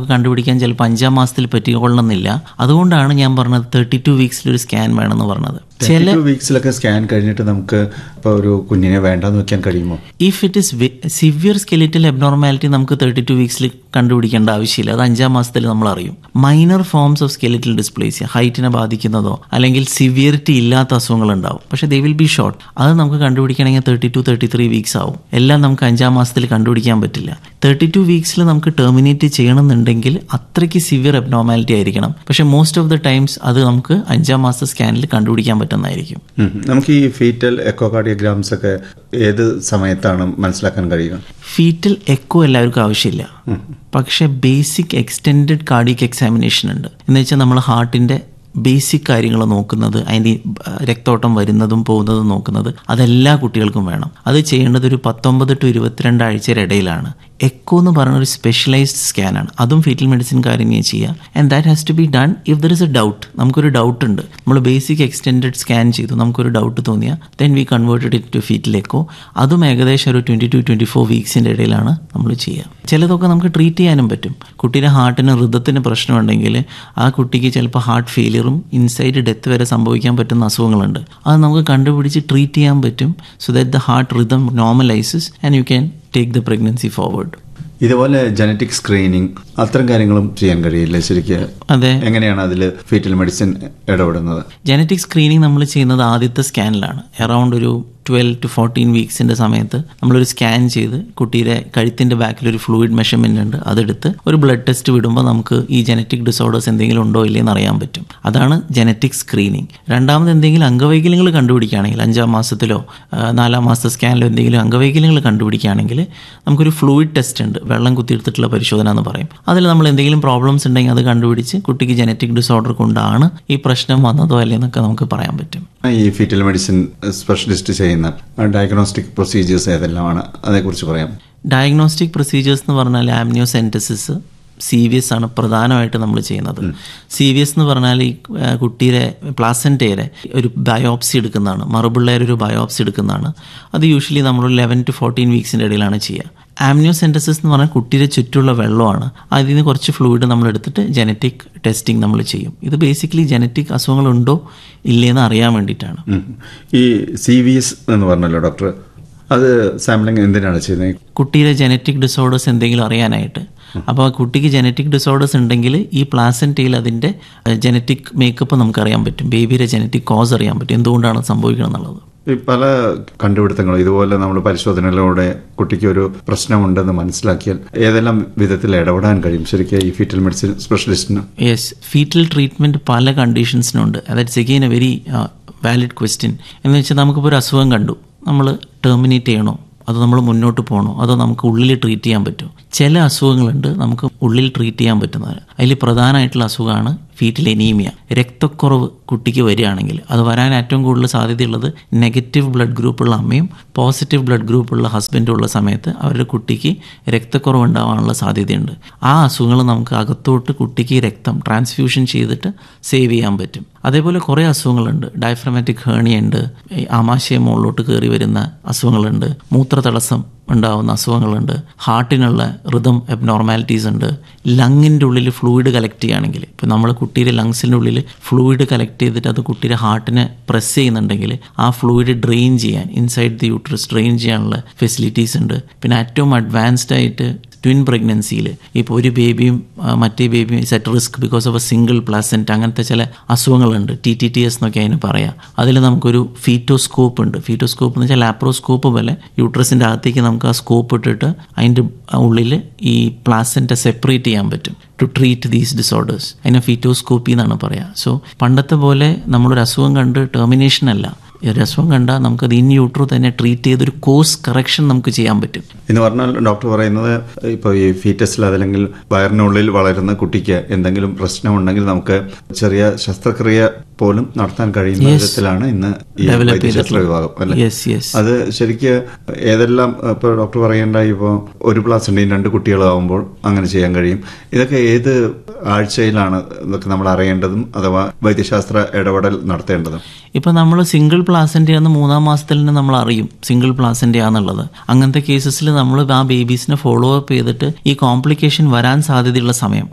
നമുക്ക് കണ്ടുപിടിക്കാൻ ചിലപ്പോൾ അഞ്ചാം മാസത്തിൽ പറ്റിക്കൊള്ളണമെന്നില്ല അതുകൊണ്ടാണ് ഞാൻ പറഞ്ഞത് തേർട്ടി ടു വീക്സിൽ ഒരു സ്കാൻ വേണമെന്ന് പറഞ്ഞത് ചില ടു വീക്സിലൊക്കെ സ്കാൻ കഴിഞ്ഞിട്ട് നമുക്ക് ഇപ്പോൾ ഒരു കുഞ്ഞിനെ വേണ്ടെന്ന് വെക്കാൻ കഴിയുമോ if it is severe skeletal abnormality നമുക്ക് തേർട്ടി ടു വീക്സിൽ കണ്ടുപിടിക്കേണ്ട ആവശ്യമില്ല അത് അഞ്ചാം മാസത്തിൽ നമ്മൾ അറിയും minor forms of skeletal dysplasia ഹൈറ്റിനെ ബാധിക്കുന്നതോ അല്ലെങ്കിൽ സിവിയറിറ്റി ഇല്ലാത്ത അസുഖങ്ങൾ ഉണ്ടാവും പക്ഷേ ദേ വിൽ ബി ഷോർട്ട് അത് നമുക്ക് കണ്ടുപിടിക്കണമെങ്കിൽ thirty two thirty three weeks ആവും എല്ലാം നമുക്ക് അഞ്ചാം മാസത്തിൽ കണ്ടുപിടിക്കാൻ പറ്റില്ല തേർട്ടി ടു വീക്സിൽ നമുക്ക് ടെർമിനേറ്റ് ചെയ്യണമെന്നുണ്ടെങ്കിൽ അത്രയ്ക്ക് സിവിയർ എബ്നോർമാലിറ്റി ആയിരിക്കണം പക്ഷേ മോസ്റ്റ് ഓഫ് ദ ടൈംസ് അത് നമുക്ക് അഞ്ചാം മാസ സ്കാനിൽ കണ്ടുപിടിക്കാൻ പറ്റുന്നതായിരിക്കും ഉം. നമുക്ക് ഈ ഫീറ്റൽ എക്കോകാർഡിയോഗ്രാംസ് ഒക്കെ ഏത് സമയത്താണ് മനസ്സിലാക്കാൻ കഴിയുക ഫീറ്റൽ എക്കോ എല്ലാവർക്കും ആവശ്യമില്ല പക്ഷേ ബേസിക് എക്സ്റ്റെൻഡഡ് കാർഡിയക് എക്സാമിനേഷൻ ഉണ്ട് എന്ന് വെച്ചാൽ നമ്മൾ ഹാർട്ടിൻ്റെ ബേസിക് കാര്യങ്ങൾ നോക്കുന്നത് അതിൻ്റെ രക്തോട്ടം വരുന്നതും പോകുന്നതും നോക്കുന്നത് അതെല്ലാ കുട്ടികൾക്കും വേണം അത് ചെയ്യേണ്ടത് ഒരു പത്തൊമ്പത് ടു ഇരുപത്തിരണ്ട് ആഴ്ചയുടെ ഇടയിലാണ് എക്കോ എന്ന് പറയുന്ന ഒരു സ്പെഷ്യലൈസ്ഡ് സ്കാനാണ് അതും ഫീറ്റൽ മെഡിസിൻ കാര്യങ്ങൾ ചെയ്യുക and that has to be done if there is a doubt നമുക്കൊരു ഡൗട്ട് ഉണ്ട് നമ്മൾ ബേസിക് എക്സ്റ്റെൻഡഡ് സ്കാൻ ചെയ്തു നമുക്കൊരു ഡൗട്ട് തോന്നിയാൽ then we converted it to fetal echo അതും ഏകദേശം ഒരു ട്വൻറ്റി ടു ട്വൻറ്റി ഫോർ വീക്സിൻ്റെ ഇടയിലാണ് നമ്മൾ ചെയ്യുക ചിലതൊക്കെ നമുക്ക് ട്രീറ്റ് ചെയ്യാനും പറ്റും കുട്ടിയുടെ ഹാർട്ടിന് ഹൃദയത്തിന് പ്രശ്നമുണ്ടെങ്കിൽ ആ കുട്ടിക്ക് ചിലപ്പോൾ ഹാർട്ട് ഫെയിലിയറും ഇൻസൈഡ് ഡെത്ത് വരെ സംഭവിക്കാൻ പറ്റുന്ന അസുഖങ്ങളുണ്ട് അത് നമുക്ക് കണ്ടുപിടിച്ച് ട്രീറ്റ് ചെയ്യാൻ പറ്റും so that the heart rhythm normalizes and you can take the pregnancy forward ഇതുപോലെ ജനറ്റിക് സ്ക്രീനിങ് അത്തരം കാര്യങ്ങളും ചെയ്യാൻ കഴിയില്ലേ ശരിക്കും അതെ എങ്ങനെയാണ് അതിൽ ഫീറ്റൽ മെഡിസിൻ ഇടപെടുന്നത് ജനറ്റിക് സ്ക്രീനിങ് നമ്മൾ ചെയ്യുന്നത് ആദ്യത്തെ സ്കാനിലാണ് അറൗണ്ട് ഒരു ട്വൽവ് ടു ഫോർട്ടീൻ വീക്സിൻ്റെ സമയത്ത് നമ്മളൊരു സ്കാൻ ചെയ്ത് കുട്ടിയുടെ കഴുത്തിൻ്റെ ബാക്കിൽ ഒരു ഫ്ലൂയിഡ് മെഷർമെൻ്റ് ഉണ്ട് അതെടുത്ത് ഒരു ബ്ലഡ് ടെസ്റ്റ് വിടുമ്പോൾ നമുക്ക് ഈ ജനറ്റിക് ഡിസോർഡേഴ്സ് എന്തെങ്കിലും ഉണ്ടോ ഇല്ലയെന്ന് അറിയാൻ പറ്റും അതാണ് ജനറ്റിക് സ്ക്രീനിങ് രണ്ടാമത് എന്തെങ്കിലും അംഗവൈകല്യങ്ങൾ കണ്ടുപിടിക്കുകയാണെങ്കിൽ അഞ്ചാം മാസത്തിലോ ആ, നാലാം മാസത്തെ സ്കാനിലോ എന്തെങ്കിലും അംഗവൈകല്യങ്ങൾ കണ്ടുപിടിക്കുകയാണെങ്കിൽ നമുക്കൊരു ഫ്ലൂയിഡ് ടെസ്റ്റ് ഉണ്ട് വെള്ളം കുത്തിയെടുത്തിട്ടുള്ള പരിശോധന എന്ന് പറയും അതിൽ നമ്മൾ എന്തെങ്കിലും പ്രോബ്ലംസ് ഉണ്ടെങ്കിൽ അത് കണ്ടുപിടിച്ച് കുട്ടിക്ക് ജനറ്റിക് ഡിസോർഡർ കൊണ്ടാണ് ഈ പ്രശ്നം വന്നതോ അല്ലെന്നൊക്കെ നമുക്ക് പറയാൻ പറ്റും ഈ ഫീറ്റൽ മെഡിസിൻ സ്പെഷ്യലിസ്റ്റ് ചെയ്യുന്ന ഡയഗ്നോസ്റ്റിക് പ്രൊസീജിയേഴ്സ് ഏതെല്ലാമാണ് അതേക്കുറിച്ച് പറയാം ഡയഗ്നോസ്റ്റിക് പ്രൊസീജിയേഴ്സ് എന്ന് പറഞ്ഞാൽ ആംനിയോസെൻറ്റസിസ് സി വി എസ് ആണ് പ്രധാനമായിട്ട് നമ്മൾ ചെയ്യുന്നത് സി വി എസ് എന്ന് പറഞ്ഞാൽ ഈ ആ, കുട്ടിയുടെ പ്ലാസൻറ്റയുടെ ഒരു ബയോപ്സി എടുക്കുന്നതാണ് മറുപിള്ളേരെ ഒരു ബയോപ്സി എടുക്കുന്നതാണ് അത് യൂഷ്വലി നമ്മൾ ലെവൻ ടു ഫോർട്ടീൻ വീക്സിൻ്റെ ഇടയിലാണ് ചെയ്യുക ആംനിയോസെൻറ്റസിസ് എന്ന് പറഞ്ഞാൽ കുട്ടിയുടെ ചുറ്റുള്ള വെള്ളമാണ് അതിൽ നിന്ന് കുറച്ച് ഫ്ലൂയിഡ് നമ്മൾ എടുത്തിട്ട് ജനറ്റിക് ടെസ്റ്റിംഗ് നമ്മൾ ചെയ്യും ഇത് ബേസിക്കലി ജനറ്റിക് അസുഖങ്ങളുണ്ടോ ഇല്ലേന്ന് അറിയാൻ വേണ്ടിയിട്ടാണ് ഉം. ഈ സി വി എസ് എന്ന് പറഞ്ഞല്ലോ ഡോക്ടർ അത് സാമ്പിളിംഗ് എന്തിനാണ് ചെയ്യുന്നത് കുട്ടിയുടെ ജനറ്റിക് ഡിസോർഡേഴ്സ് എന്തെങ്കിലും അറിയാനായിട്ട് അപ്പോൾ കുട്ടിക്ക് ജനറ്റിക് ഡിസോർഡേഴ്സ് ഉണ്ടെങ്കിൽ ഈ പ്ലാസൻറ്റയിൽ അതിൻ്റെ ജനറ്റിക് മേക്കപ്പ് നമുക്കറിയാൻ പറ്റും ബേബിയുടെ ജനറ്റിക് കോസ് അറിയാൻ പറ്റും എന്തുകൊണ്ടാണ് സംഭവിക്കണം എന്നുള്ളത് ഈ പല കണ്ടുപിടുത്തങ്ങളും ഇതുപോലെ നമ്മൾ പരിശോധനയിലൂടെ കുട്ടിക്ക് ഒരു പ്രശ്നമുണ്ടെന്ന് മനസ്സിലാക്കിയാൽ ഏതെല്ലാം വിധത്തിൽ ഇടപെടാൻ കഴിയും ശരിക്കും ഈ ഫീറ്റൽ മെഡിസിൻ സ്പെഷ്യലിസ്റ്റിന് യെസ് ഫീറ്റൽ ട്രീറ്റ്മെൻറ്റ് പല കണ്ടീഷൻസിനുണ്ട് that's again a very valid question എന്ന് വെച്ചാൽ നമുക്കിപ്പോൾ ഒരു അസുഖം കണ്ടു നമ്മൾ ടെർമിനേറ്റ് ചെയ്യണോ അത് നമ്മൾ മുന്നോട്ട് പോകണോ അതോ നമുക്ക് ഉള്ളിൽ ട്രീറ്റ് ചെയ്യാൻ പറ്റുമോ ചില അസുഖങ്ങളുണ്ട് നമുക്ക് ഉള്ളിൽ ട്രീറ്റ് ചെയ്യാൻ പറ്റുന്നത് അതിൽ പ്രധാനമായിട്ടുള്ള അസുഖമാണ് ഫീറ്റൽ എനീമിയ രക്തക്കുറവ് കുട്ടിക്ക് വരികയാണെങ്കിൽ അത് വരാൻ ഏറ്റവും കൂടുതൽ സാധ്യതയുള്ളത് നെഗറ്റീവ് ബ്ലഡ് ഗ്രൂപ്പുള്ള അമ്മയും പോസിറ്റീവ് ബ്ലഡ് ഗ്രൂപ്പുള്ള ഹസ്ബൻഡും ഉള്ള സമയത്ത് അവരുടെ കുട്ടിക്ക് രക്തക്കുറവ് ഉണ്ടാവാനുള്ള സാധ്യതയുണ്ട് ആ അസുഖങ്ങൾ നമുക്ക് അകത്തോട്ട് കുട്ടിക്ക് രക്തം ട്രാൻസ്ഫ്യൂഷൻ ചെയ്തിട്ട് സേവ് ചെയ്യാൻ പറ്റും അതേപോലെ കുറേ അസുഖങ്ങളുണ്ട് ഡയഫ്രമാറ്റിക് ഹേണിയ ഉണ്ട് ഈ ആമാശയം മുകളിലോട്ട് കയറി വരുന്ന അസുഖങ്ങളുണ്ട് മൂത്രതടസ്സം ഉണ്ടാവുന്ന അസുഖങ്ങളുണ്ട് ഹാർട്ടിനുള്ള റിതം എബ്നോർമാലിറ്റീസ് ഉണ്ട് ലങ്ങിൻ്റെ ഉള്ളിൽ ഫ്ലൂയിഡ് കളക്ട് ചെയ്യുകയാണെങ്കിൽ ഇപ്പോൾ നമ്മൾ കുട്ടിയുടെ ലങ്സിൻ്റെ ഉള്ളിൽ ഫ്ലൂയിഡ് കളക്ട് ചെയ്തിട്ട് അത് കുട്ടിയുടെ ഹാർട്ടിനെ പ്രസ് ചെയ്യുന്നുണ്ടെങ്കിൽ ആ ഫ്ലൂയിഡ് ഡ്രെയിൻ ചെയ്യാൻ ഇൻസൈഡ് ദി യൂട്രസ് ഡ്രെയിൻ ചെയ്യാനുള്ള ഫെസിലിറ്റീസ് ഉണ്ട് പിന്നെ ഏറ്റവും അഡ്വാൻസ്ഡ് ആയിട്ട് ട്വിൻ പ്രഗ്നൻസിയിൽ ഇപ്പോൾ ഒരു ബേബിയും ആ, മറ്റേ ബേബിയും is at risk because of a single placenta അങ്ങനത്തെ ചില അസുഖങ്ങളുണ്ട് ടി ടി ടി എസ് എന്നൊക്കെ അതിന് പറയാം അതിൽ നമുക്കൊരു ഫീറ്റോസ്കോപ്പ് ഉണ്ട് ഫീറ്റോസ്കോപ്പ് എന്ന് വെച്ചാൽ ലാപ്രോസ്കോപ്പ് പോലെ യൂട്രസിൻ്റെ അകത്തേക്ക് നമുക്ക് ആ സ്കോപ്പ് ഇട്ടിട്ട് അതിൻ്റെ ഉള്ളിൽ ഈ പ്ലാസൻറ്റ സെപ്പറേറ്റ് ചെയ്യാൻ പറ്റും ടു ട്രീറ്റ് ദീസ് ഡിസോർഡേഴ്സ് അതിനെ ഫീറ്റോസ്കോപ്പി എന്നാണ് പറയുക സോ പണ്ടത്തെ പോലെ നമ്മളൊരു അസുഖം കണ്ട് ടെർമിനേഷൻ അല്ല ഈ ഒരു അസുഖം കണ്ടാൽ നമുക്കത് ഇൻ യൂട്രോ തന്നെ ട്രീറ്റ് ചെയ്തൊരു കോഴ്സ് കറക്ഷൻ നമുക്ക് ചെയ്യാൻ പറ്റും എന്ന് പറഞ്ഞാൽ ഡോക്ടർ പറയുന്നത് ഇപ്പോൾ ഈ ഫീറ്റസിൽ അതല്ലെങ്കിൽ വയറിനുള്ളിൽ വളരുന്ന കുട്ടിക്ക് എന്തെങ്കിലും പ്രശ്നമുണ്ടെങ്കിൽ നമുക്ക് ചെറിയ ശസ്ത്രക്രിയ പോലും നടത്താൻ കഴിയുന്ന വിധത്തിലാണ് ഇന്ന് ഈ Develop വൈദ്യശാസ്ത്ര ചെയ്തിട്ടുള്ളത്. വിഭാഗം അല്ലെ യെസ് യെസ് അത് ശരിക്ക് ഏതെല്ലാം ഇപ്പോൾ ഡോക്ടർ പറയേണ്ടായി ഇപ്പോൾ ഒരു പ്ലാസിൻ്റെയും രണ്ട് കുട്ടികളാവുമ്പോൾ അങ്ങനെ ചെയ്യാൻ കഴിയും ഇതൊക്കെ ഏത് ആഴ്ചയിലാണ് ഇതൊക്കെ നമ്മൾ അറിയേണ്ടതും അഥവാ വൈദ്യശാസ്ത്ര ഇടപെടൽ നടത്തേണ്ടതും ഇപ്പം നമ്മൾ സിംഗിൾ പ്ലാസൻ്റെയാന്ന് മൂന്നാം മാസത്തിൽ തന്നെ നമ്മൾ അറിയും സിംഗിൾ പ്ലാസൻ്റെയാന്നുള്ളത് അങ്ങനത്തെ കേസസിൽ നമ്മൾ ആ ബേബീസിനെ ഫോളോ അപ്പ് ചെയ്തിട്ട് ഈ കോംപ്ലിക്കേഷൻ വരാൻ സാധ്യതയുള്ള സമയം